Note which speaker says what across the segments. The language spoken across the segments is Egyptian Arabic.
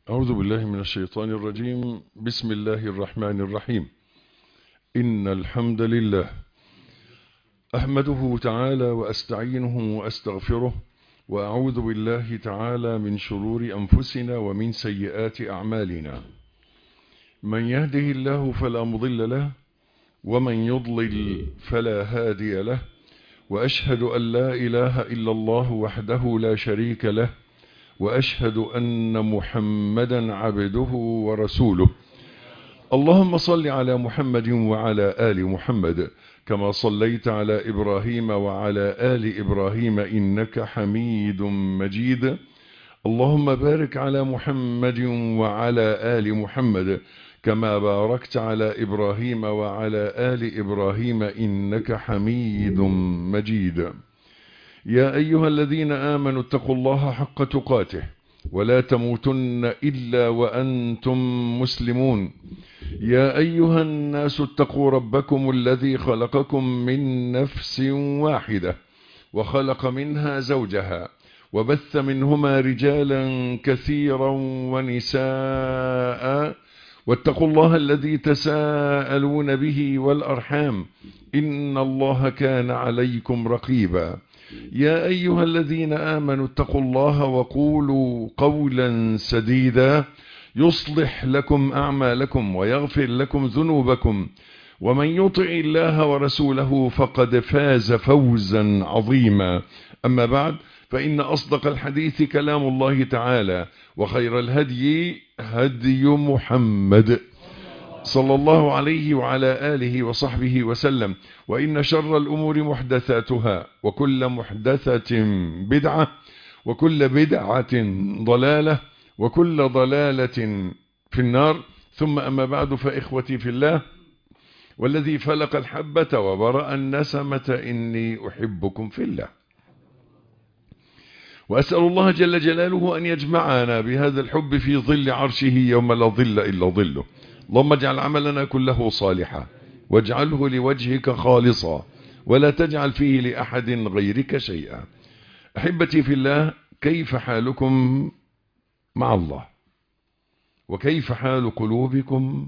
Speaker 1: أعوذ بالله من الشيطان الرجيم بسم الله الرحمن الرحيم إن الحمد لله أحمده تعالى وأستعينه وأستغفره وأعوذ بالله تعالى من شرور أنفسنا ومن سيئات أعمالنا من يهده الله فلا مضل له ومن يضلل فلا هادي له وأشهد أن لا إله إلا الله وحده لا شريك له وأشهد أن محمدا عبده ورسوله اللهم صل على محمد وعلى آل محمد كما صليت على إبراهيم وعلى آل إبراهيم إنك حميد مجيد اللهم بارك على محمد وعلى آل محمد كما باركت على إبراهيم وعلى آل إبراهيم إنك حميد مجيد يا أيها الذين آمنوا اتقوا الله حق تقاته ولا تموتن إلا وأنتم مسلمون يا أيها الناس اتقوا ربكم الذي خلقكم من نفس واحدة وخلق منها زوجها وبث منهما رجالا كثيرا ونساء واتقوا الله الذي تساءلون به والأرحام إن الله كان عليكم رقيبا يا أيها الذين آمنوا اتقوا الله وقولوا قولا سديدا يصلح لكم أعمالكم ويغفر لكم ذنوبكم ومن يطع الله ورسوله فقد فاز فوزا عظيما أما بعد فإن أصدق الحديث كلام الله تعالى وخير الهدي هدي محمد صلى الله عليه وعلى آله وصحبه وسلم وإن شر الأمور محدثاتها وكل محدثة بدعة وكل بدعة ضلالة وكل ضلالة في النار ثم أما بعد فإخوتي في الله والذي فلق الحبة وبرأ النسمة إني أحبكم في الله وأسأل الله جل جلاله أن يجمعنا بهذا الحب في ظل عرشه يوم لا ظل إلا ظله اللهم اجعل عملنا كله صالحا واجعله لوجهك خالصا ولا تجعل فيه لأحد غيرك شيئا أحبتي في الله كيف حالكم مع الله وكيف حال قلوبكم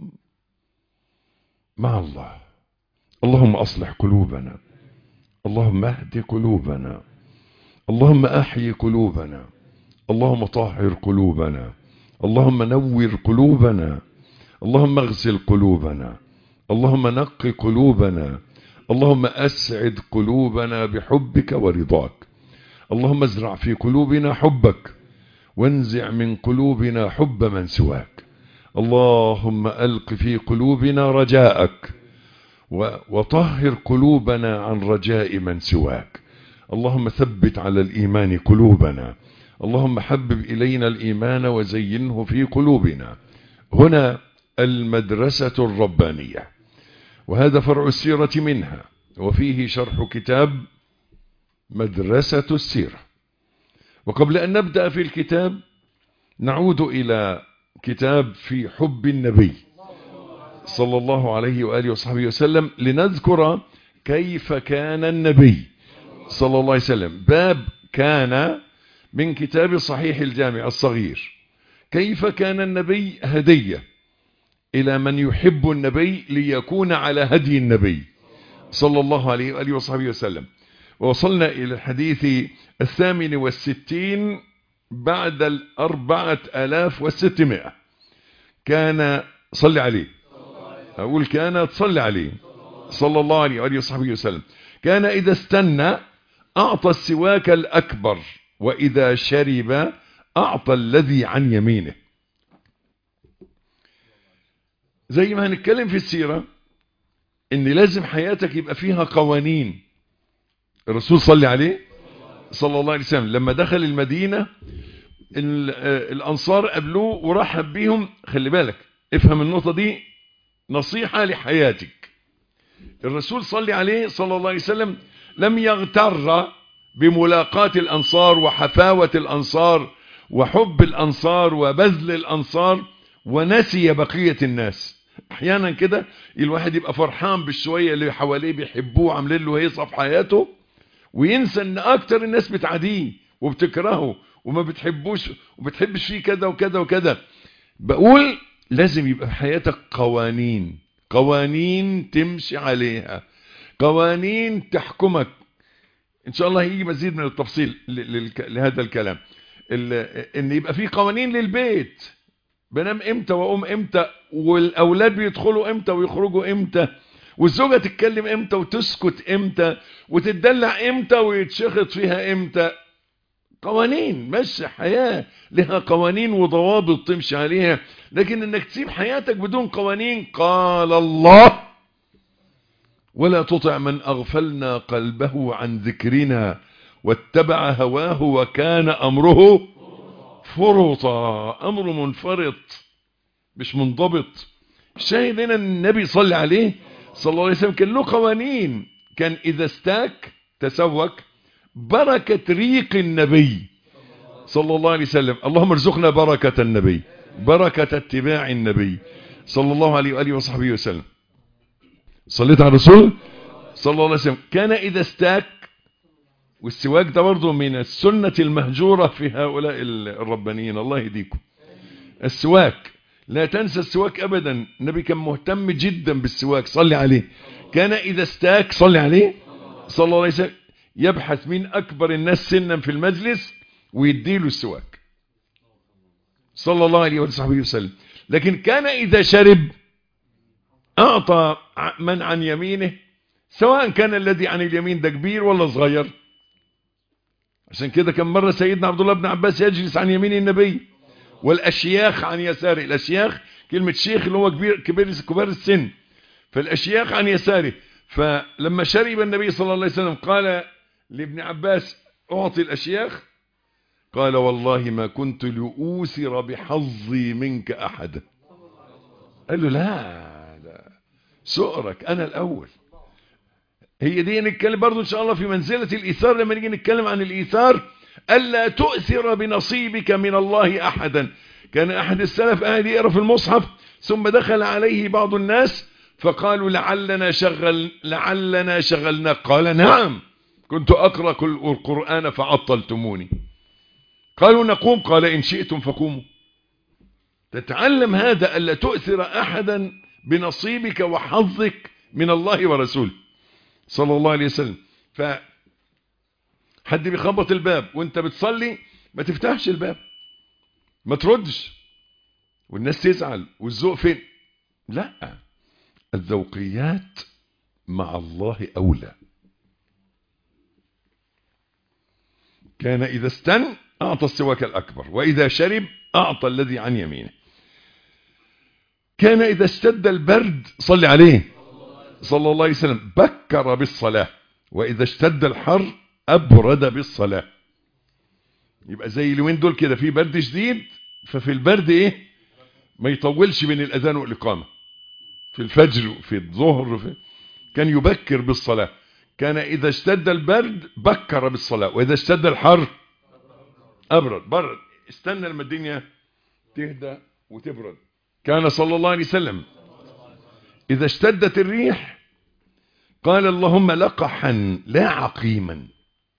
Speaker 1: مع الله اللهم أصلح قلوبنا اللهم اهد قلوبنا اللهم أحيي قلوبنا اللهم طهر قلوبنا اللهم نور قلوبنا اللهم اغسل قلوبنا اللهم نق قلوبنا اللهم أسعد قلوبنا بحبك ورضاك اللهم ازرع في قلوبنا حبك وانزع من قلوبنا حب من سواك اللهم ألق في قلوبنا رجاءك وطهر قلوبنا عن رجاء من سواك اللهم ثبت على الإيمان قلوبنا اللهم حبب إلينا الإيمان وزينه في قلوبنا هنا المدرسة الربانية وهذا فرع السيرة منها وفيه شرح كتاب مدرسة السيرة وقبل أن نبدأ في الكتاب نعود إلى كتاب في حب النبي صلى الله عليه وآله وصحبه وسلم لنذكر كيف كان النبي صلى الله عليه وسلم باب كان من كتاب صحيح الجامع الصغير كيف كان النبي هديه إلى من يحب النبي ليكون على هدي النبي صلى الله عليه وآله وصحبه وسلم ووصلنا إلى الحديث الثامن والستين بعد الأربعة ألاف والستمائة كان صلي عليه أقول كان تصلي عليه صلى الله عليه وآله وصحبه وسلم كان إذا استنى أعطى السواك الأكبر وإذا شرب أعطى الذي عن يمينه زي ما هنتكلم في السيرة ان لازم حياتك يبقى فيها قوانين الرسول صلى عليه صلى الله عليه وسلم لما دخل المدينة الانصار قابلوه ورحب بيهم خلي بالك افهم النقطة دي نصيحة لحياتك الرسول صلى عليه صلى الله عليه وسلم لم يغتر بملاقاة الانصار وحفاوة الانصار وحب الانصار وبذل الانصار ونسي بقية الناس احيانا كده الواحد يبقى فرحان بالشوية اللي حواليه بيحبوه عاملين له هيصة في حياته وينسى ان اكتر الناس بتعاديه وبتكرهه وما بتحبوش وبتحبش فيه كذا وكذا وكذا بقول لازم يبقى في حياتك قوانين قوانين تمشي عليها قوانين تحكمك ان شاء الله هيجي مزيد من التفصيل لهذا الكلام ان يبقى في قوانين للبيت بنام امتى واقوم امتى والاولاد بيدخلوا امتى ويخرجوا امتى والزوجة تتكلم امتى وتسكت امتى وتدلع امتى ويتشخط فيها امتى قوانين مش حياة لها قوانين وضوابط تمشي عليها لكن انك تسيب حياتك بدون قوانين قال الله ولا تطع من اغفلنا قلبه عن ذكرنا واتبع هواه وكان امره فرطا امر منفرط مش منضبط الشاهد هنا النبي صلى عليه صلى الله عليه وسلم كان له قوانين كان اذا استاك تسوك بركة ريق النبي صلى الله عليه وسلم اللهم ارزقنا بركة النبي بركة اتباع النبي صلى الله عليه وآله وصحبه وسلم صليت على الرسول صلى الله عليه وسلم كان إذا استاك والسواك ده برضه من السنة المهجورة في هؤلاء الربانيين الله يهديكم السواك لا تنسى السواك أبدا النبي كان مهتم جدا بالسواك صلي عليه كان إذا استاك صلي عليه صلى الله عليه وسلم يبحث مين أكبر الناس سنا في المجلس ويديله السواك صلى الله عليه وصحبه وسلم لكن كان إذا شرب أعطى من عن يمينه سواء كان الذي عن اليمين ده كبير ولا صغير عشان كده كان مرة سيدنا عبد الله بن عباس يجلس عن يمين النبي والأشياخ عن يساره الأشياخ كلمة شيخ اللي هو كبير كبير كبار السن فالأشياخ عن يساره فلما شرب النبي صلى الله عليه وسلم قال لابن عباس أعطي الأشياخ قال والله ما كنت لأوسر بحظي منك أحدا قال له لا لا سؤرك أنا الأول هي دي نتكلم برضو إن شاء الله في منزلة الإيثار لما نيجي نتكلم عن الإيثار ألا تؤثر بنصيبك من الله أحدا كان أحد السلف قاعد يقرأ في المصحف ثم دخل عليه بعض الناس فقالوا لعلنا شغل لعلنا شغلنا قال نعم كنت أقرأ كل القرآن فعطلتموني قالوا نقوم قال إن شئتم فقوموا تتعلم هذا ألا تؤثر أحدا بنصيبك وحظك من الله ورسوله صلى الله عليه وسلم ف حد بيخبط الباب وانت بتصلي ما تفتحش الباب ما تردش والناس تزعل والذوق فين لا الذوقيات مع الله أولى كان إذا استن أعطى السواك الأكبر وإذا شرب أعطى الذي عن يمينه كان إذا اشتد البرد صلي عليه صلى الله عليه وسلم بكر بالصلاة وإذا اشتد الحر أبرد بالصلاة يبقى زي اليومين دول كده في برد شديد ففي البرد إيه ما يطولش بين الأذان والإقامة في الفجر في الظهر في كان يبكر بالصلاة كان إذا اشتد البرد بكر بالصلاة وإذا اشتد الحر أبرد برد استنى لما الدنيا تهدى وتبرد كان صلى الله عليه وسلم إذا اشتدت الريح قال اللهم لقحا لا عقيما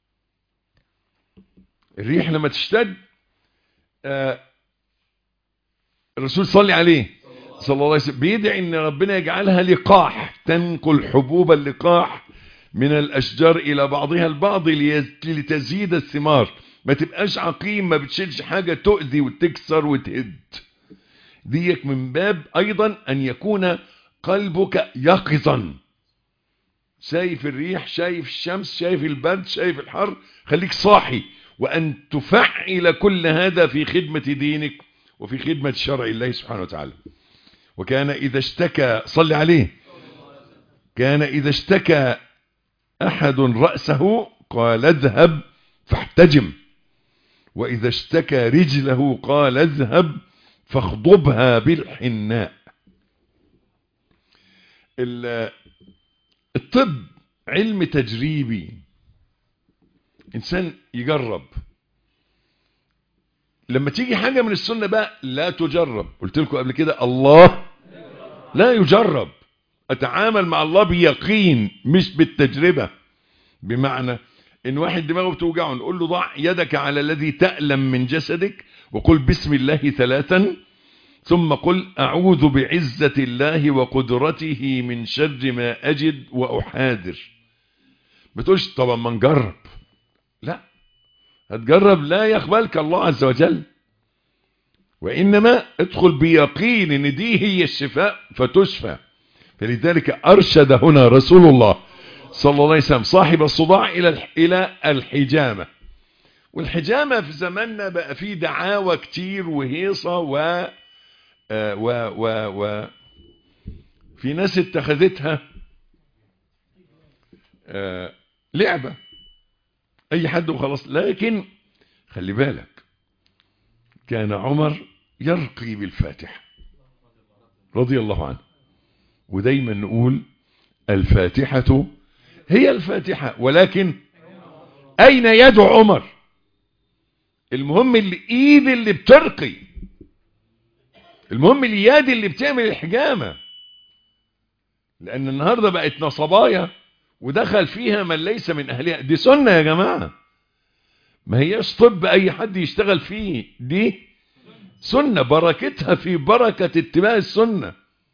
Speaker 1: الريح لما تشتد آه الرسول صلي عليه صلى الله عليه وسلم بيدعي ان ربنا يجعلها لقاح تنقل حبوب اللقاح من الاشجار الى بعضها البعض لتزيد الثمار ما تبقاش عقيم ما بتشيلش حاجة تؤذي وتكسر وتهد ديك من باب ايضا ان يكون قلبك يقظا شايف الريح شايف الشمس شايف البرد شايف الحر خليك صاحي وأن تفعل كل هذا في خدمة دينك وفي خدمة شرع الله سبحانه وتعالى وكان إذا اشتكى صلي عليه كان إذا اشتكى أحد رأسه قال اذهب فاحتجم وإذا اشتكى رجله قال اذهب فاخضبها بالحناء الطب علم تجريبي انسان يجرب لما تيجي حاجة من السنة بقى لا تجرب قلت لكم قبل كده الله لا يجرب اتعامل مع الله بيقين مش بالتجربة بمعنى ان واحد دماغه بتوجعه نقول له ضع يدك على الذي تألم من جسدك وقل بسم الله ثلاثا ثم قل أعوذ بعزة الله وقدرته من شر ما أجد وأحاذر ما تقولش طبعا ما نجرب لا هتجرب لا يقبلك الله عز وجل وإنما ادخل بيقين ان دي هي الشفاء فتشفى فلذلك أرشد هنا رسول الله صلى الله عليه وسلم صاحب الصداع إلى إلى الحجامة والحجامة في زماننا بقى فيه دعاوى كتير وهيصة و آه و و و في ناس اتخذتها آه لعبة اي حد وخلاص لكن خلي بالك كان عمر يرقي بالفاتحة رضي الله عنه ودايما نقول الفاتحة هي الفاتحة ولكن اين يد عمر المهم الايد اللي بترقي المهم اليد اللي بتعمل الحجامة لان النهاردة بقت نصبايا ودخل فيها من ليس من اهلها دي سنة يا جماعة ما هيش طب اي حد يشتغل فيه دي سنة بركتها في بركة اتباع السنة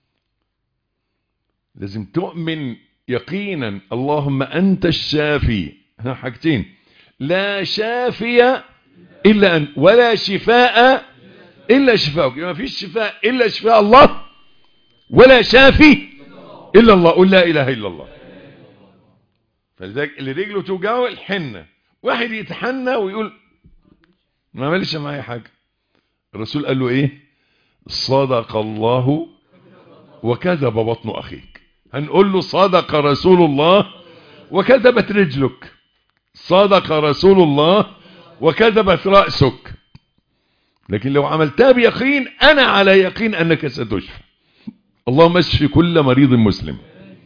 Speaker 1: لازم تؤمن يقينا اللهم انت الشافي ها حاجتين لا شافي الا انت ولا شفاء الا شفاءك ما فيش شفاء الا شفاء الله ولا شافي الا الله قل لا اله الا الله فلذلك اللي رجله توجعه الحنه واحد يتحنى ويقول ما عملش معايا حاجه الرسول قال له ايه صدق الله وكذب بطن اخيك هنقول له صدق رسول الله وكذبت رجلك صدق رسول الله وكذبت رأسك لكن لو عملتها بيقين انا على يقين انك ستشفى اللهم اشف كل مريض مسلم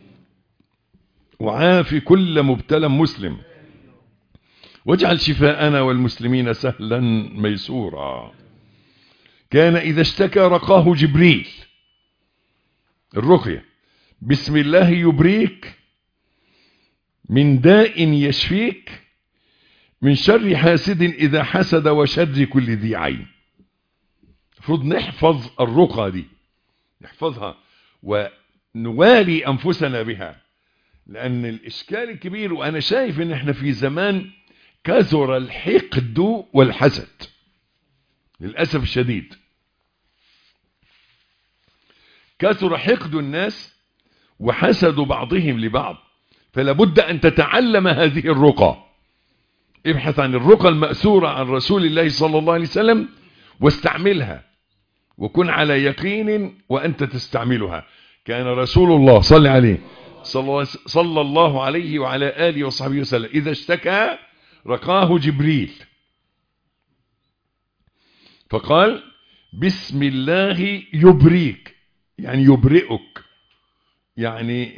Speaker 1: وعافي كل مبتلى مسلم واجعل شفاءنا والمسلمين سهلا ميسورا كان إذا اشتكى رقاه جبريل الرقية بسم الله يبريك من داء يشفيك من شر حاسد إذا حسد وشر كل ذي عين المفروض نحفظ الرقى دي نحفظها ونوالي أنفسنا بها لأن الإشكال الكبير وأنا شايف إن احنا في زمان كثر الحقد والحسد للأسف الشديد كثر حقد الناس وحسد بعضهم لبعض فلا بد أن تتعلم هذه الرقى ابحث عن الرقى المأثورة عن رسول الله صلى الله عليه وسلم واستعملها وكن على يقين وأنت تستعملها كان رسول الله صلى عليه صلى الله عليه وعلى آله وصحبه وسلم إذا اشتكى رقاه جبريل فقال بسم الله يبريك يعني يبرئك يعني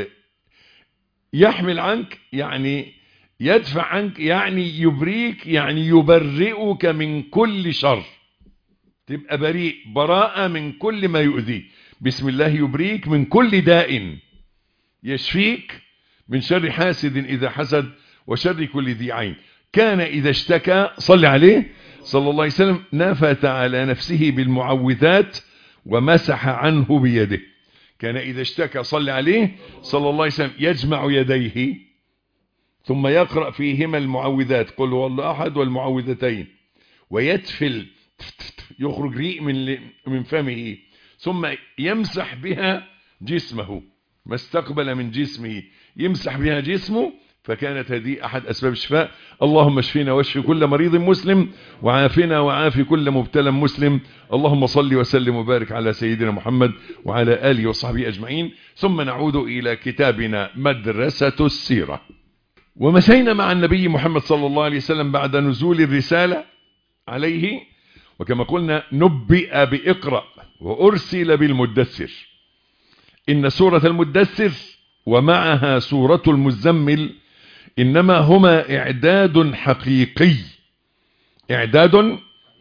Speaker 1: يحمل عنك يعني يدفع عنك يعني يبريك يعني يبرئك من كل شر تبقى بريء براءة من كل ما يؤذيك بسم الله يبريك من كل داء يشفيك من شر حاسد إذا حسد وشر كل ذي عين كان إذا اشتكى صلى عليه صلى الله عليه وسلم نفت على نفسه بالمعوذات ومسح عنه بيده كان إذا اشتكى صلى عليه صلى الله عليه وسلم يجمع يديه ثم يقرأ فيهما المعوذات قل هو الله أحد والمعوذتين ويتفل يخرج ريق من من فمه ثم يمسح بها جسمه ما استقبل من جسمه يمسح بها جسمه فكانت هذه أحد أسباب الشفاء اللهم اشفينا واشف كل مريض مسلم وعافنا وعافي كل مبتلى مسلم اللهم صل وسلم وبارك على سيدنا محمد وعلى آله وصحبه أجمعين ثم نعود إلى كتابنا مدرسة السيرة ومشينا مع النبي محمد صلى الله عليه وسلم بعد نزول الرسالة عليه وكما قلنا نبئ بإقرأ وأرسل بالمدثر إن سورة المدثر ومعها سورة المزمل إنما هما إعداد حقيقي إعداد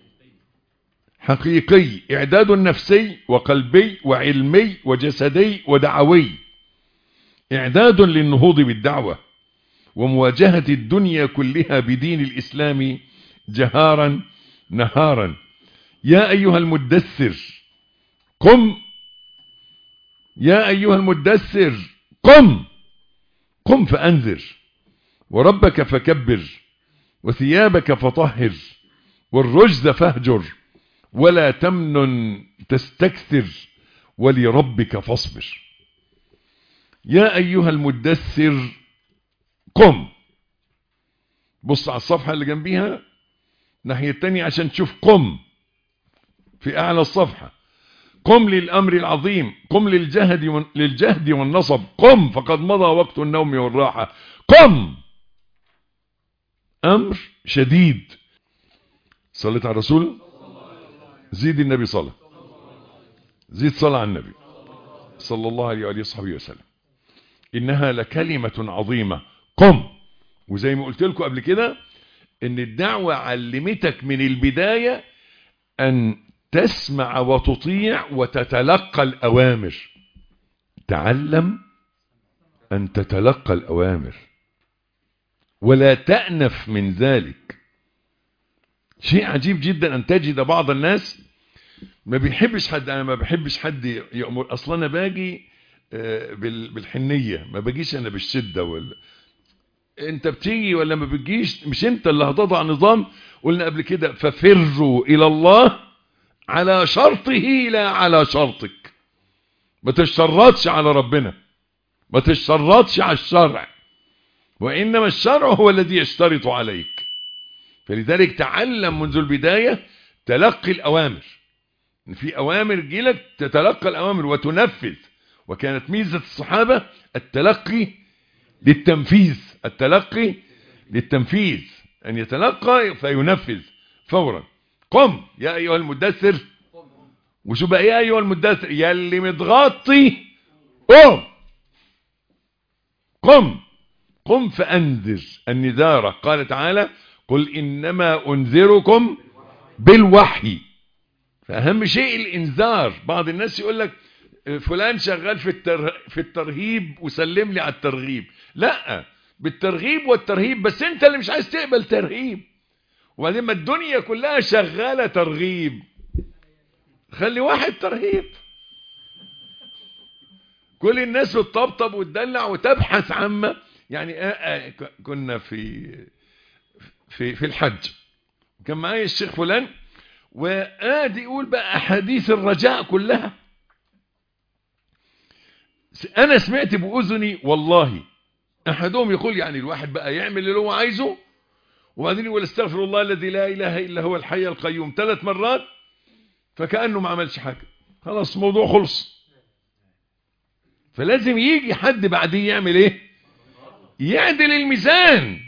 Speaker 1: حقيقي إعداد نفسي وقلبي وعلمي وجسدي ودعوي إعداد للنهوض بالدعوة ومواجهة الدنيا كلها بدين الإسلام جهارا نهارا يا أيها المدثر قم يا أيها المدثر قم قم فأنذر وربك فكبر وثيابك فطهر والرجز فاهجر ولا تمنن تستكثر ولربك فاصبر يا أيها المدثر قم بص على الصفحة اللي جنبيها ناحية التانية عشان تشوف قم في أعلى الصفحة قم للأمر العظيم قم للجهد, للجهد والنصب قم فقد مضى وقت النوم والراحة قم أمر شديد صليت على الرسول زيد النبي صلى زيد صلى على النبي صلى الله عليه وآله وصحبه وسلم إنها لكلمة عظيمة قم وزي ما قلت لكم قبل كده ان الدعوة علمتك من البداية ان تسمع وتطيع وتتلقى الأوامر تعلم أن تتلقى الأوامر ولا تأنف من ذلك شيء عجيب جدا أن تجد بعض الناس ما بيحبش حد أنا ما بحبش حد يأمر أصلا أنا باجي بالحنية ما باجيش أنا بالشدة ولا انت بتيجي ولا ما بتجيش مش انت اللي هتضع نظام قلنا قبل كده ففروا الى الله على شرطه لا على شرطك ما تشترطش على ربنا ما تشترطش على الشرع وانما الشرع هو الذي يشترط عليك فلذلك تعلم منذ البداية تلقي الاوامر في اوامر جيلك تتلقى الاوامر وتنفذ وكانت ميزة الصحابة التلقي للتنفيذ التلقي للتنفيذ أن يتلقى فينفذ فورا قم يا أيها المدثر وشو بقى يا أيها المدثر يا اللي متغطي قم قم قم فأنذر النذارة قال تعالى قل إنما أنذركم بالوحي فأهم شيء الإنذار بعض الناس يقول لك فلان شغال في في الترهيب وسلم لي على الترغيب لا بالترغيب والترهيب بس انت اللي مش عايز تقبل ترهيب وبعدين ما الدنيا كلها شغالة ترغيب خلي واحد ترهيب كل الناس بتطبطب وتدلع وتبحث عما يعني آآ آآ كنا في في في الحج كان معايا الشيخ فلان وقاعد يقول بقى احاديث الرجاء كلها انا سمعت باذني والله احدهم يقول يعني الواحد بقى يعمل اللي هو عايزه وبعدين يقول استغفر الله الذي لا اله الا هو الحي القيوم ثلاث مرات فكانه ما عملش حاجه خلاص الموضوع خلص فلازم يجي حد بعديه يعمل ايه يعدل الميزان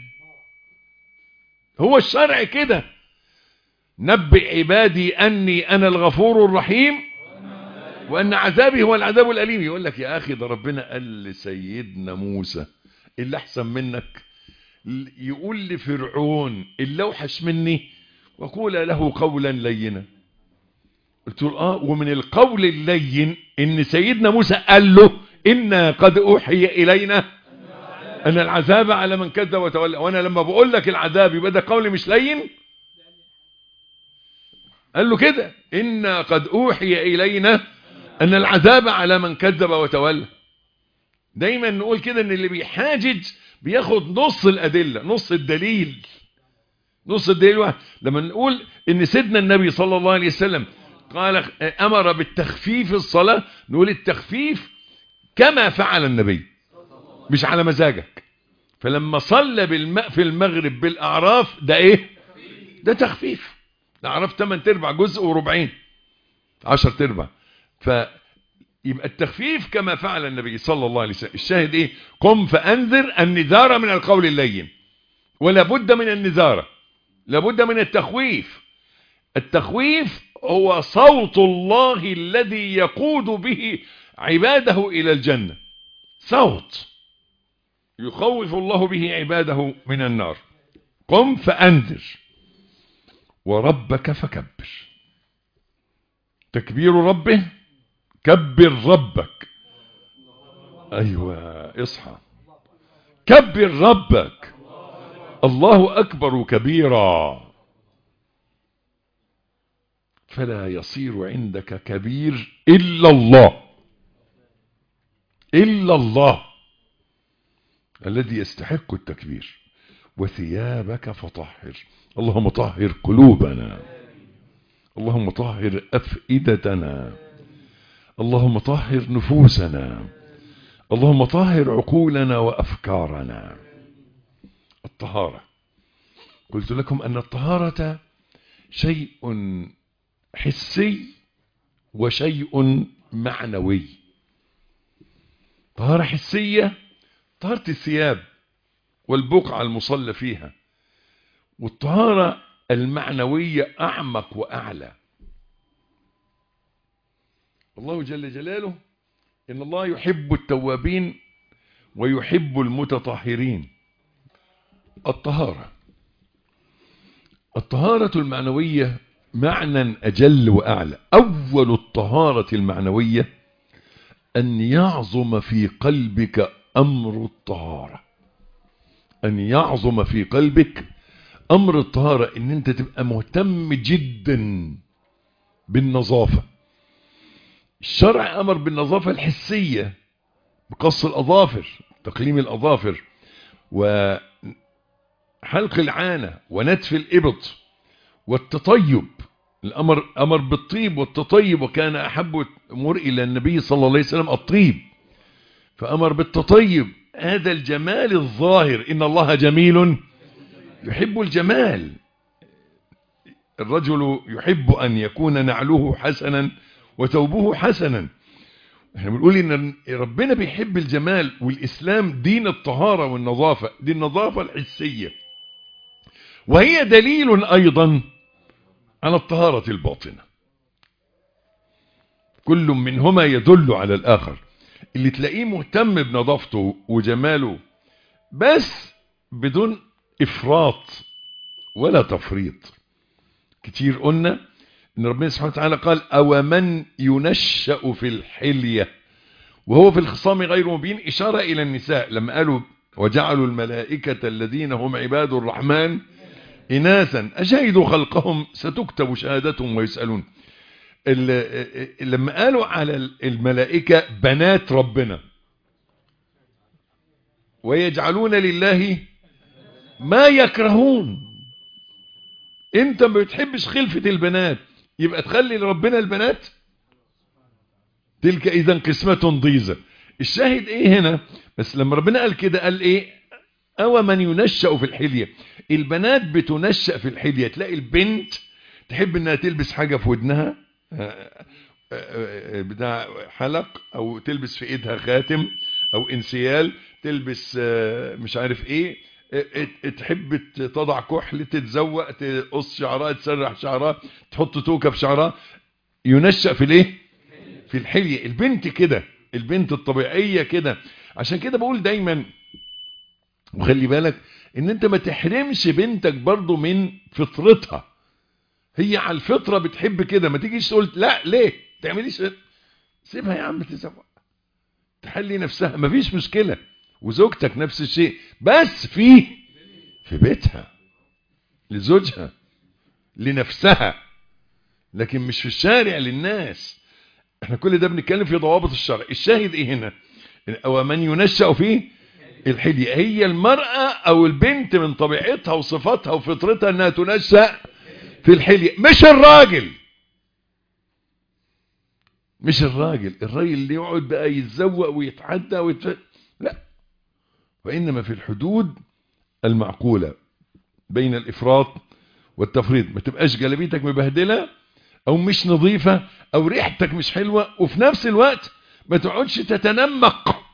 Speaker 1: هو الشرع كده نبئ عبادي اني انا الغفور الرحيم وان عذابي هو العذاب الاليم يقول لك يا اخي ده ربنا قال لسيدنا موسى اللي احسن منك يقول لفرعون اللي اوحش مني وقول له قولا لينا قلت له اه ومن القول اللين ان سيدنا موسى قال له انا قد اوحي الينا ان العذاب على من كذب وتولى وانا لما بقول لك العذاب يبقى ده قول مش لين قال له كده انا قد اوحي الينا ان العذاب على من كذب وتولى دايما نقول كده ان اللي بيحاجج بياخد نص الادله نص الدليل نص الدليل واحد لما نقول ان سيدنا النبي صلى الله عليه وسلم قال امر بالتخفيف الصلاه نقول التخفيف كما فعل النبي مش على مزاجك فلما صلى بالماء في المغرب بالاعراف ده ايه ده تخفيف الاعراف 8 تربع جزء وربعين 10 تربع فيبقى التخفيف كما فعل النبي صلى الله عليه وسلم الشاهد ايه قم فانذر النذار من القول اللين ولا بد من النذارة لابد من التخويف التخويف هو صوت الله الذي يقود به عباده الى الجنة صوت يخوف الله به عباده من النار قم فانذر وربك فكبر تكبير ربه كبر ربك ايوه اصحى كبر ربك الله اكبر كبيرا فلا يصير عندك كبير إلا الله إلا الله الذي يستحق التكبير وثيابك فطهر اللهم طهر قلوبنا اللهم طهر أفئدتنا اللهم طهر نفوسنا اللهم طهر عقولنا وأفكارنا الطهارة قلت لكم أن الطهارة شيء حسي وشيء معنوي طهارة حسية طهارة الثياب والبقعة المصلى فيها والطهارة المعنوية أعمق وأعلى الله جل جلاله إن الله يحب التوابين ويحب المتطهرين الطهارة الطهارة المعنوية معنى أجل وأعلى أول الطهارة المعنوية أن يعظم في قلبك أمر الطهارة أن يعظم في قلبك أمر الطهارة أن أنت تبقى مهتم جدا بالنظافة الشرع أمر بالنظافة الحسية بقص الأظافر تقليم الأظافر وحلق العانة ونتف الإبط والتطيب الأمر أمر بالطيب والتطيب وكان أحب الأمور إلى النبي صلى الله عليه وسلم الطيب فأمر بالتطيب هذا الجمال الظاهر إن الله جميل يحب الجمال الرجل يحب أن يكون نعله حسنا وثوبه حسنا احنا بنقول ان ربنا بيحب الجمال والاسلام دين الطهارة والنظافة دي النظافة الحسية وهي دليل ايضا على الطهارة الباطنة كل منهما يدل على الاخر اللي تلاقيه مهتم بنظافته وجماله بس بدون افراط ولا تفريط كتير قلنا ان ربنا سبحانه وتعالى قال او من ينشأ في الحلية وهو في الخصام غير مبين اشارة الى النساء لما قالوا وجعلوا الملائكة الذين هم عباد الرحمن اناثا اشهدوا خلقهم ستكتب شهادتهم ويسألون لما قالوا على الملائكة بنات ربنا ويجعلون لله ما يكرهون انت ما بتحبش خلفة البنات يبقى تخلي لربنا البنات تلك اذا قسمة ضيزة الشاهد ايه هنا بس لما ربنا قال كده قال ايه او من ينشأ في الحلية البنات بتنشأ في الحلية تلاقي البنت تحب انها تلبس حاجة في ودنها بتاع حلق او تلبس في ايدها خاتم او انسيال تلبس مش عارف ايه تحب تضع كحل تتزوق تقص شعرها تسرح شعرها تحط توكه في شعرها ينشأ في الايه في الحلية البنت كده البنت الطبيعية كده عشان كده بقول دايما وخلي بالك ان انت ما تحرمش بنتك برضو من فطرتها هي على الفطرة بتحب كده ما تيجيش تقول لا ليه تعمليش سيبها يا عم تزوق تحلي نفسها مفيش مشكلة وزوجتك نفس الشيء بس في في بيتها لزوجها لنفسها لكن مش في الشارع للناس احنا كل ده بنتكلم في ضوابط الشرع الشاهد ايه هنا او من ينشأ فيه الحلية هي المرأة او البنت من طبيعتها وصفاتها وفطرتها انها تنشأ في الحلية مش الراجل مش الراجل الراجل اللي يقعد بقى يتزوق ويتعدى ويتف... لا وإنما في الحدود المعقولة بين الإفراط والتفريط ما تبقاش جلبيتك مبهدلة أو مش نظيفة أو ريحتك مش حلوة وفي نفس الوقت ما تقعدش تتنمق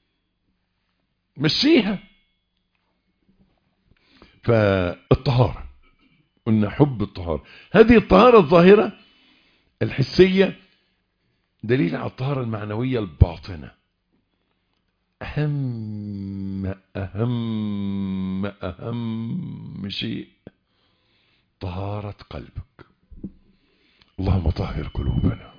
Speaker 1: مشيها فالطهارة قلنا حب الطهارة هذه الطهارة الظاهرة الحسية دليل على الطهارة المعنوية الباطنة أهم أهم أهم شيء طهارة قلبك اللهم طهر قلوبنا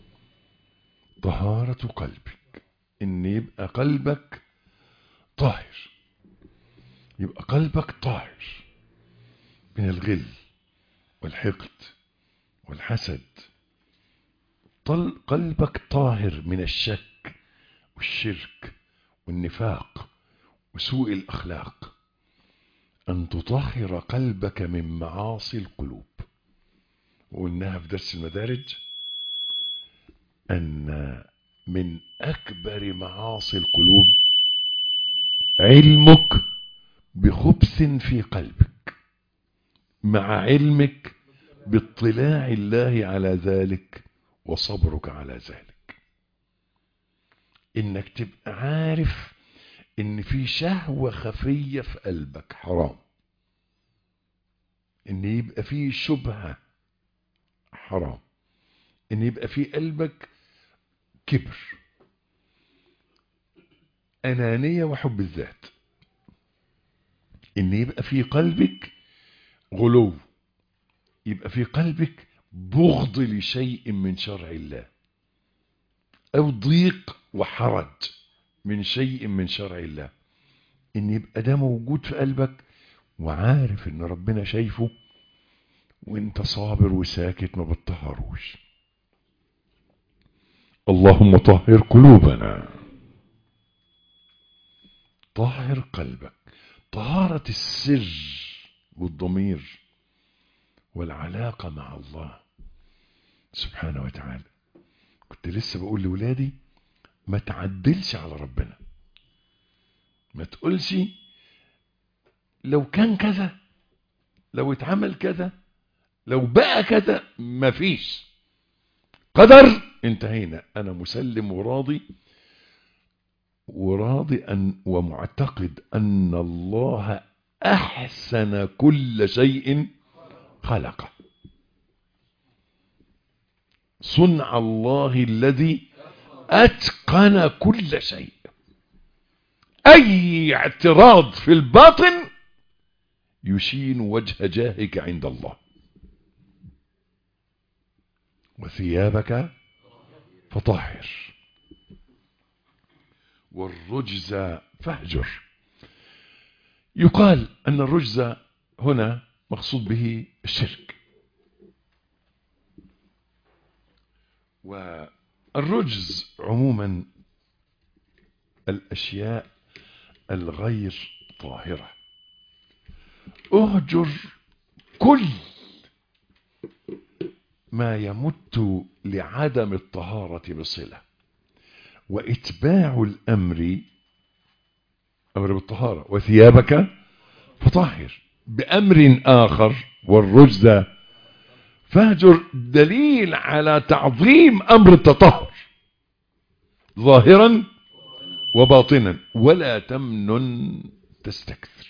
Speaker 1: طهارة قلبك إن يبقى قلبك طاهر يبقى قلبك طاهر من الغل والحقد والحسد طل قلبك طاهر من الشك والشرك والنفاق وسوء الأخلاق أن تطهر قلبك من معاصي القلوب وقلناها في درس المدارج أن من أكبر معاصي القلوب علمك بخبث في قلبك مع علمك باطلاع الله على ذلك وصبرك على ذلك انك تبقى عارف ان في شهوة خفية في قلبك حرام ان يبقى في شبهة حرام ان يبقى في قلبك كبر انانية وحب الذات ان يبقى في قلبك غلو يبقى في قلبك بغض لشيء من شرع الله او ضيق وحرج من شيء من شرع الله ان يبقى ده موجود في قلبك وعارف ان ربنا شايفه وانت صابر وساكت ما بتطهروش اللهم طهر قلوبنا طهر قلبك طهارة السر والضمير والعلاقة مع الله سبحانه وتعالى كنت لسه بقول لولادي ما تعدلش على ربنا ما تقولش لو كان كذا لو اتعمل كذا لو بقى كذا مفيش قدر انتهينا انا مسلم وراضي وراضي أن ومعتقد أن الله أحسن كل شيء خلقه صنع الله الذي أتقن كل شيء أي اعتراض في الباطن يشين وجه جاهك عند الله وثيابك فطهر والرجز فاهجر يقال أن الرجز هنا مقصود به الشرك والرجز عموما الأشياء الغير طاهرة اهجر كل ما يمت لعدم الطهارة بصلة وإتباع الأمر أمر بالطهارة وثيابك فطهر بأمر آخر والرجز فاهجر دليل على تعظيم أمر التطهر ظاهرا وباطنا ولا تمنن تستكثر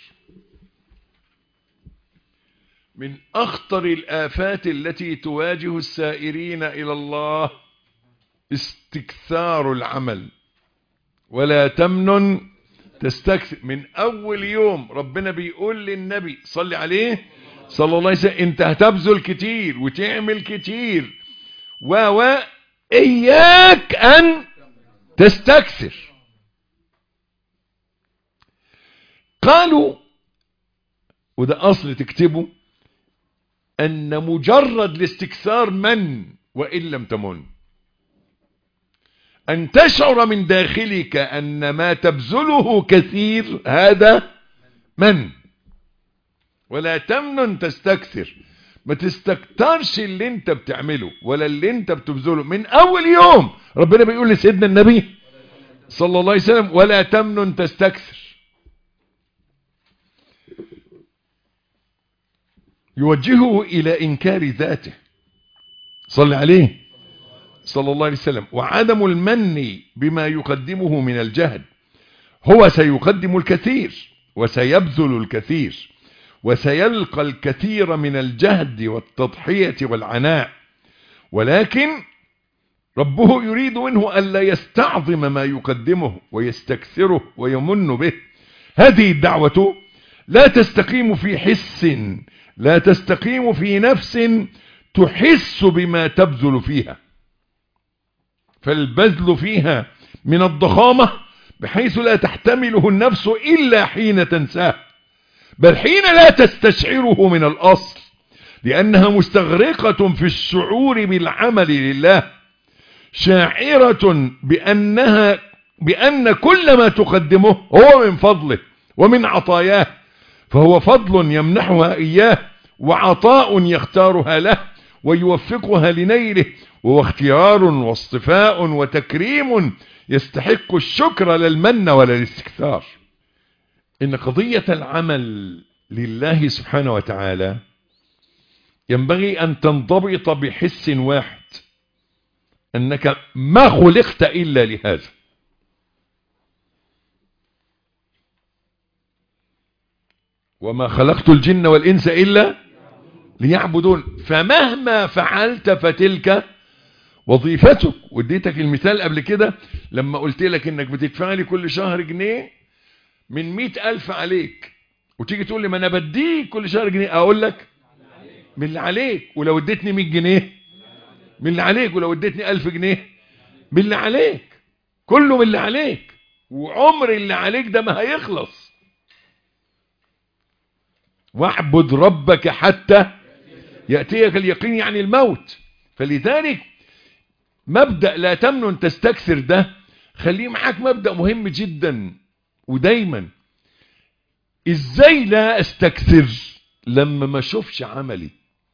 Speaker 1: من أخطر الآفات التي تواجه السائرين إلى الله استكثار العمل ولا تمنن تستكثر من أول يوم ربنا بيقول للنبي صلي عليه صلى الله عليه وسلم انت هتبذل كتير وتعمل كتير و و إياك أن تستكثر قالوا وده أصل تكتبه أن مجرد الاستكثار من وإن لم تمن أن تشعر من داخلك أن ما تبذله كثير هذا من ولا تمنن تستكثر ما تستكترش اللي انت بتعمله ولا اللي انت بتبذله من أول يوم ربنا بيقول لسيدنا النبي صلى الله عليه وسلم ولا تمنن تستكثر يوجهه إلى إنكار ذاته صلى عليه صلى الله عليه وسلم وعدم المن بما يقدمه من الجهد هو سيقدم الكثير وسيبذل الكثير وسيلقى الكثير من الجهد والتضحية والعناء ولكن ربه يريد منه ألا يستعظم ما يقدمه ويستكثره ويمن به هذه الدعوة لا تستقيم في حس لا تستقيم في نفس تحس بما تبذل فيها فالبذل فيها من الضخامة بحيث لا تحتمله النفس إلا حين تنساه بل حين لا تستشعره من الأصل لأنها مستغرقة في الشعور بالعمل لله شاعرة بأنها بأن كل ما تقدمه هو من فضله ومن عطاياه فهو فضل يمنحها إياه وعطاء يختارها له ويوفقها لنيله وهو اختيار واصطفاء وتكريم يستحق الشكر للمن ولا الاستكثار إن قضية العمل لله سبحانه وتعالى ينبغي أن تنضبط بحس واحد أنك ما خلقت إلا لهذا وما خلقت الجن والإنس إلا ليعبدون فمهما فعلت فتلك وظيفتك واديتك المثال قبل كده لما قلت لك انك بتدفع لي كل شهر جنيه من مئة ألف عليك وتيجي تقول لي ما انا بديك كل شهر جنيه اقول لك من اللي عليك ولو اديتني 100 جنيه من اللي عليك ولو اديتني 1000 جنيه من اللي عليك كله من اللي عليك وعمر اللي عليك ده ما هيخلص واعبد ربك حتى يأتيك اليقين يعني الموت فلذلك مبدأ لا تمنن تستكثر ده خليه معاك مبدأ مهم جدا ودايما ازاي لا استكثر لما ما اشوفش عملي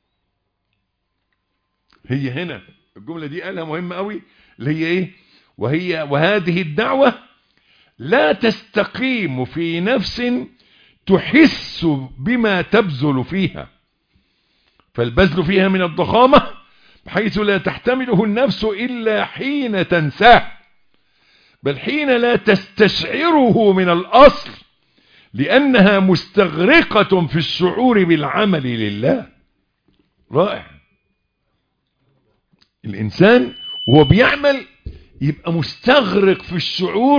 Speaker 1: هي هنا الجملة دي قالها مهمة قوي اللي هي ايه وهي وهذه الدعوة لا تستقيم في نفس تحس بما تبذل فيها فالبذل فيها من الضخامة بحيث لا تحتمله النفس إلا حين تنساه بل حين لا تستشعره من الأصل لأنها مستغرقة في الشعور بالعمل لله رائع الإنسان وهو بيعمل يبقى مستغرق في الشعور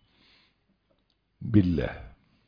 Speaker 1: بالله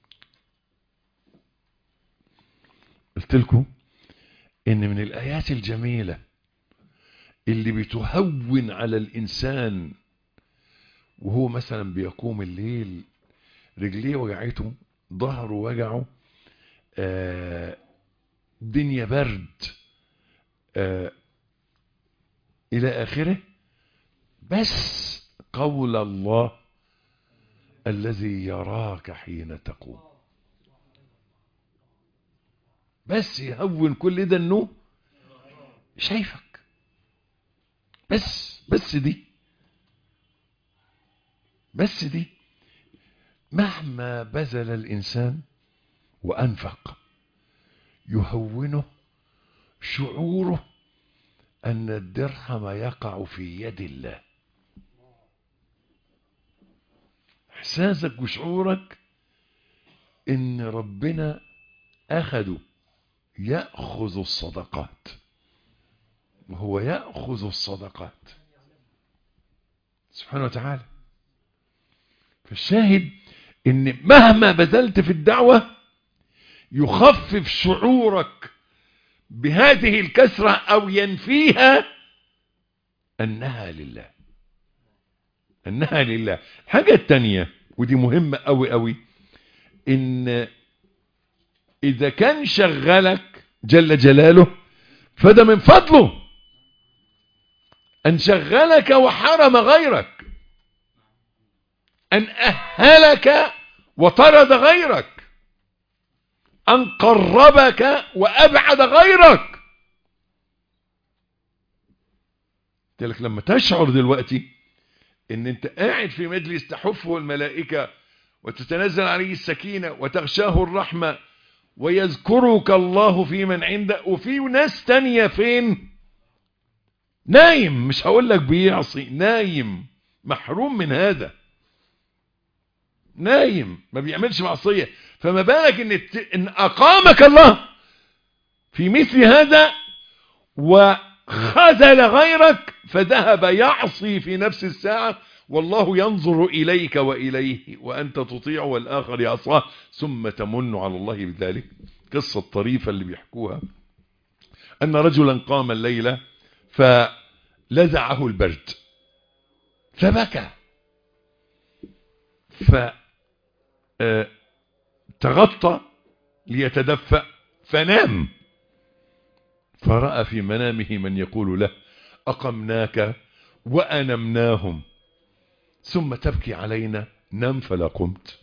Speaker 1: قلت لكم ان من الآيات الجميلة اللي بتهون على الإنسان وهو مثلا بيقوم الليل رجليه وجعته ظهره وجعه آه دنيا برد آه إلى آخره بس قول الله الذي يراك حين تقوم بس يهون كل ده انه شايفك بس بس دي بس دي مهما بذل الإنسان وأنفق يهونه شعوره أن الدرهم يقع في يد الله إحساسك وشعورك إن ربنا أخذه يأخذ الصدقات وهو يأخذ الصدقات سبحانه وتعالى فالشاهد ان مهما بذلت في الدعوة يخفف شعورك بهذه الكسرة او ينفيها انها لله انها لله الحاجة التانية ودي مهمة قوي قوي ان اذا كان شغلك جل جلاله فده من فضله ان شغلك وحرم غيرك ان اهلك وطرد غيرك ان قربك وابعد غيرك قلت لك لما تشعر دلوقتي ان انت قاعد في مجلس تحفه الملائكة وتتنزل عليه السكينة وتغشاه الرحمة ويذكرك الله في من عنده وفي ناس تانية فين نايم مش هقول لك بيعصي نايم محروم من هذا نايم ما بيعملش معصية فما بالك ان, إن اقامك الله في مثل هذا وخذل غيرك فذهب يعصي في نفس الساعة والله ينظر إليك وإليه وأنت تطيع والآخر يعصاه ثم تمن على الله بذلك قصة طريفة اللي بيحكوها أن رجلا قام الليلة فلزعه البرد فبكى فتغطى ليتدفأ فنام فرأى في منامه من يقول له أقمناك وأنمناهم ثم تبكي علينا نم فلا قمت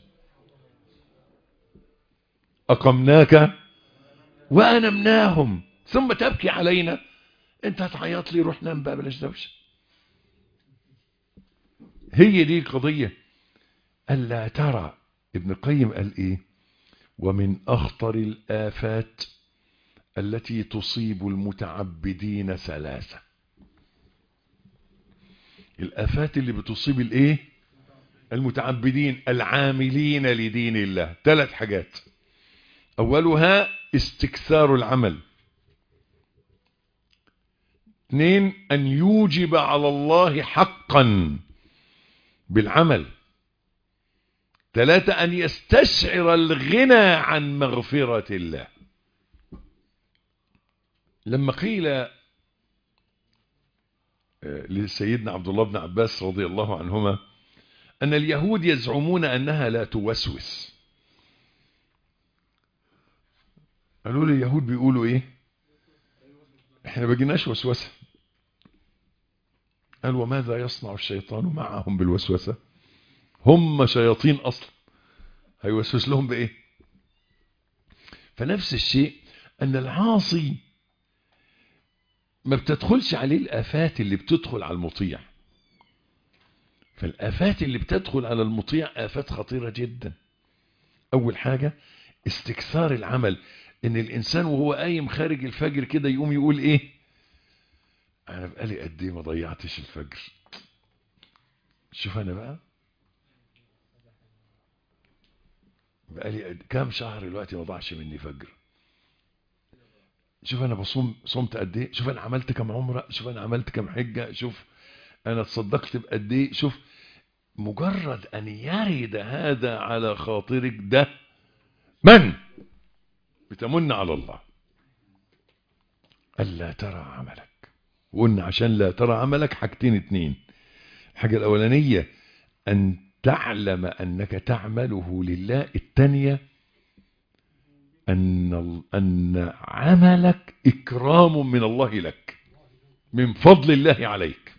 Speaker 1: أقمناك وأنمناهم ثم تبكي علينا انت هتعيط لي روح نام بقى بلاش دوشه هي دي القضية ألا ترى ابن القيم قال إيه ومن أخطر الآفات التي تصيب المتعبدين ثلاثة الآفات اللي بتصيب الإيه المتعبدين العاملين لدين الله ثلاث حاجات أولها استكثار العمل اثنين أن يوجب على الله حقا بالعمل ثلاثة أن يستشعر الغنى عن مغفرة الله لما قيل لسيدنا عبد الله بن عباس رضي الله عنهما أن اليهود يزعمون أنها لا توسوس قالوا لي اليهود بيقولوا إيه احنا بجيناش وسوسة قال وماذا يصنع الشيطان معهم بالوسوسة هم شياطين أصلا هيوسوس لهم بإيه فنفس الشيء أن العاصي ما بتدخلش عليه الآفات اللي بتدخل على المطيع فالآفات اللي بتدخل على المطيع آفات خطيرة جدا أول حاجة استكثار العمل ان الانسان وهو قايم خارج الفجر كده يقوم يقول ايه انا بقالي قد ايه ما ضيعتش الفجر شوف انا بقى بقالي قد كام شهر دلوقتي ما ضاعش مني فجر شوف انا بصوم صمت قد ايه شوف انا عملت كم عمره شوف انا عملت كم حجه شوف انا تصدقت بقد ايه شوف مجرد ان يرد هذا على خاطرك ده من بتمن على الله ألا ترى عملك وقلنا عشان لا ترى عملك حاجتين اتنين الحاجة الأولانية أن تعلم أنك تعمله لله الثانية أن, أن عملك إكرام من الله لك من فضل الله عليك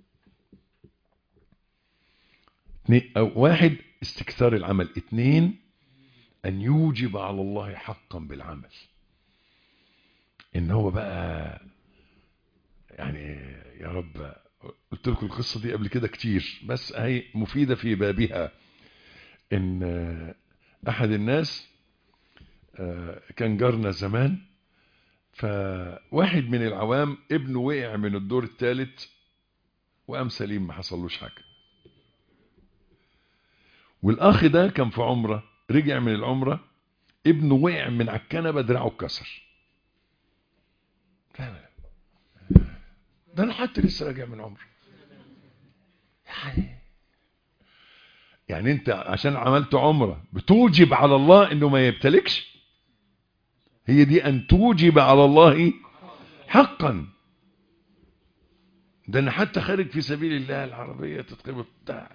Speaker 1: أو واحد استكثار العمل اثنين أن يوجب على الله حقا بالعمل إن هو بقى يعني يا رب قلت لكم القصة دي قبل كده كتير بس هي مفيدة في بابها إن أحد الناس كان جارنا زمان فواحد من العوام ابنه وقع من الدور الثالث وقام سليم ما حصلوش حاجة والأخ ده كان في عمره رجع من العمرة ابنه وقع من على الكنبة دراعه اتكسر ده انا حتى لسه راجع من عمره يعني يعني انت عشان عملت عمرة بتوجب على الله انه ما يبتلكش هي دي ان توجب على الله حقا ده انا حتى خارج في سبيل الله العربية تتخبط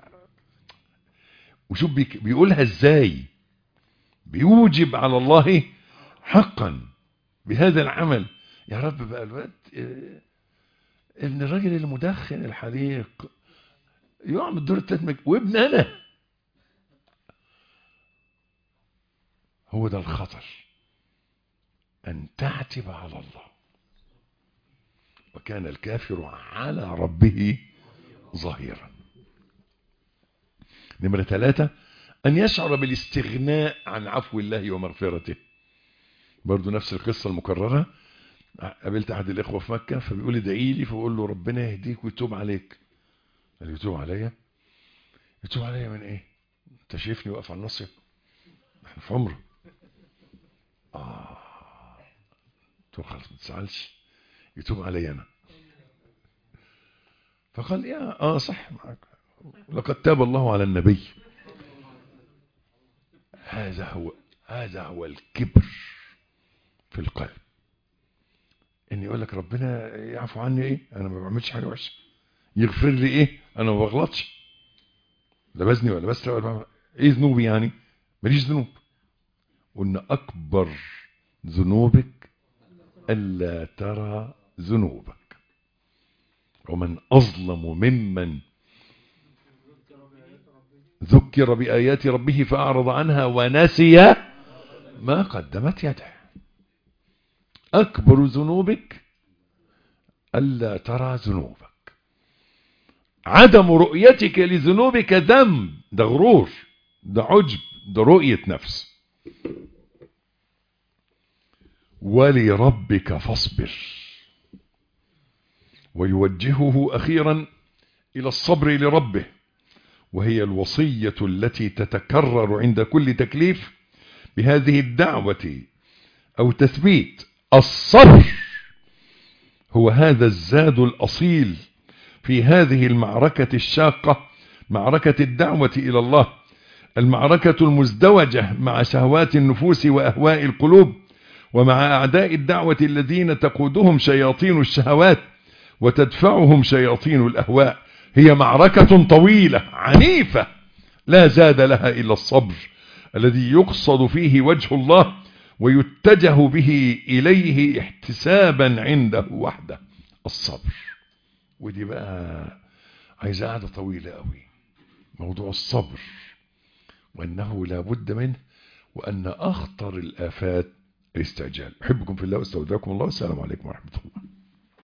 Speaker 1: وشوف بيقولها ازاي بيوجب على الله حقا بهذا العمل يا رب بقى الوقت ابن الراجل المدخن الحريق يقع من الدور التالت وابن انا هو ده الخطر ان تعتب على الله وكان الكافر على ربه ظهيرا نمرة ثلاثة أن يشعر بالاستغناء عن عفو الله ومغفرته برضو نفس القصة المكررة قابلت أحد الإخوة في مكة فبيقول ادعي لي فبقول له ربنا يهديك ويتوب عليك قال لي يتوب عليا يتوب عليا من إيه أنت شايفني واقف على النص احنا في عمره آه قلت خلاص ما تزعلش يتوب عليا أنا فقال يا آه صح معك لقد تاب الله على النبي هذا هو هذا هو الكبر في القلب ان يقول لك ربنا يعفو عني ايه انا ما بعملش حاجه وحشه يغفر لي ايه انا ما بغلطش لا بزني ولا بسرق ولا بعمل ايه ذنوبي يعني ماليش ذنوب وان اكبر ذنوبك ألا ترى ذنوبك ومن أظلم ممن ذكر بآيات ربه فأعرض عنها ونسي ما قدمت يده أكبر ذنوبك ألا ترى ذنوبك عدم رؤيتك لذنوبك ذنب ده غرور ده عجب ده رؤية نفس ولربك فاصبر ويوجهه أخيرا إلى الصبر لربه وهي الوصية التي تتكرر عند كل تكليف بهذه الدعوة أو تثبيت الصبر هو هذا الزاد الأصيل في هذه المعركة الشاقة معركة الدعوة إلى الله المعركة المزدوجة مع شهوات النفوس وأهواء القلوب ومع أعداء الدعوة الذين تقودهم شياطين الشهوات وتدفعهم شياطين الأهواء هي معركة طويلة عنيفة لا زاد لها إلا الصبر الذي يقصد فيه وجه الله ويتجه به إليه احتسابا عنده وحده الصبر ودي بقى عايزة قعدة طويلة قوي موضوع الصبر وأنه لا بد منه وأن أخطر الآفات الاستعجال أحبكم في الله واستودعكم الله والسلام عليكم ورحمة الله